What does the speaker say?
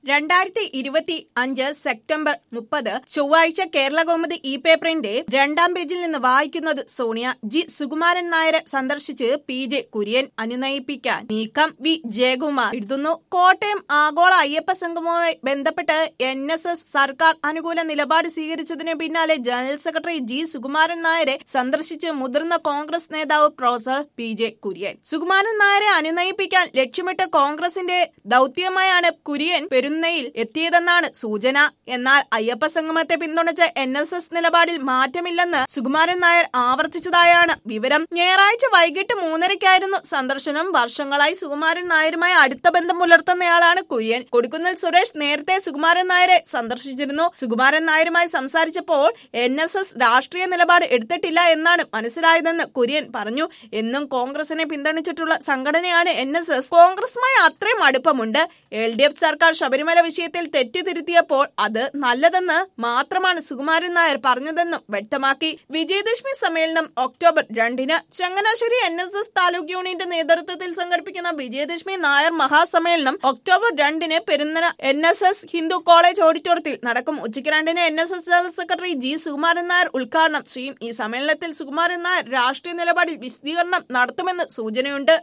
രണ്ടായിരത്തി ഇരുപത്തി അഞ്ച് സെപ്റ്റംബർ മുപ്പത് ചൊവ്വാഴ്ച കേരള കൗമുദി ഇ പേപ്പറിന്റെ രണ്ടാം പേജിൽ നിന്ന് വായിക്കുന്നത് സോണിയ ജി സുകുമാരൻ നായരെ സന്ദർശിച്ച് പി ജെ കുര്യൻ അനുനയിപ്പിക്കാൻ നീക്കം വി ജയകുമാർ എഴുതുന്നു കോട്ടയം ആഗോള അയ്യപ്പ സംഗമവുമായി ബന്ധപ്പെട്ട് എൻ എസ് എസ് സർക്കാർ അനുകൂല നിലപാട് സ്വീകരിച്ചതിന് പിന്നാലെ ജനറൽ സെക്രട്ടറി ജി സുകുമാരൻ നായരെ സന്ദർശിച്ച് മുതിർന്ന കോൺഗ്രസ് നേതാവ് professor P J Kurian Sukumaran നായരെ അനുനയിപ്പിക്കാൻ ലക്ഷ്യമിട്ട് കോൺഗ്രസിന്റെ ദൌത്യമായാണ് കുര്യൻ പെരുന്നയിൽ എത്തിയതെന്നാണ് സൂചന എന്നാൽ അയ്യപ്പ സംഗമത്തെ പിന്തുണച്ച എൻ എസ് എസ് നിലപാടിൽ മാറ്റമില്ലെന്ന് സുകുമാരൻ നായർ ആവർത്തിച്ചതായാണ് വിവരം ഞായറാഴ്ച വൈകിട്ട് മൂന്നരയ്ക്കായിരുന്നു സന്ദർശനം വർഷങ്ങളായി സുകുമാരൻ നായരുമായി അടുത്ത ബന്ധം പുലർത്തുന്നയാളാണ് കുര്യൻ കൊടുക്കുന്നിൽ സുരേഷ് നേരത്തെ സുകുമാരൻ നായരെ സന്ദർശിച്ചിരുന്നു സുകുമാരൻ നായരുമായി സംസാരിച്ചപ്പോൾ എൻ എസ് എസ് രാഷ്ട്രീയ നിലപാട് എടുത്തിട്ടില്ല എന്നാണ് മനസ്സിലായതെന്ന് കുര്യൻ പറഞ്ഞു എന്നും കോൺഗ്രസിനെ പിന്തുണച്ചിട്ടുള്ള സംഘടനയാണ് എൻ എസ് എസ് കോൺഗ്രസുമായി അത്രയും അടുപ്പമുണ്ട് എൽ ഡി എഫ് സർക്കാർ ശബരിമല വിഷയത്തിൽ തെറ്റിതിരുത്തിയപ്പോൾ അത് നല്ലതെന്ന് മാത്രമാണ് സുകുമാരൻ നായർ പറഞ്ഞതെന്നും വ്യക്തമാക്കി വിജയദശമി സമ്മേളനം ഒക്ടോബർ രണ്ടിന് Changanassery N S S taluk യൂണിയന്റെ നേതൃത്വത്തിൽ സംഘടിപ്പിക്കുന്ന വിജയദശമി നായർ മഹാസമ്മേളനം ഒക്ടോബർ രണ്ടിന് Perunna N S S Hindu college ഓഡിറ്റോറിയത്തിൽ നടക്കും ഉച്ചയ്ക്ക് രണ്ടിന് N S S general secretary G Sukumaran Nair ഉദ്ഘാടനം ചെയ്യും ഈ സമ്മേളനത്തിൽ സുകുമാരൻ നായർ രാഷ്ട്രീയ നിലപാടിൽ വിശദീകരണം നടത്തുമെന്ന് സൂചനയുണ്ട്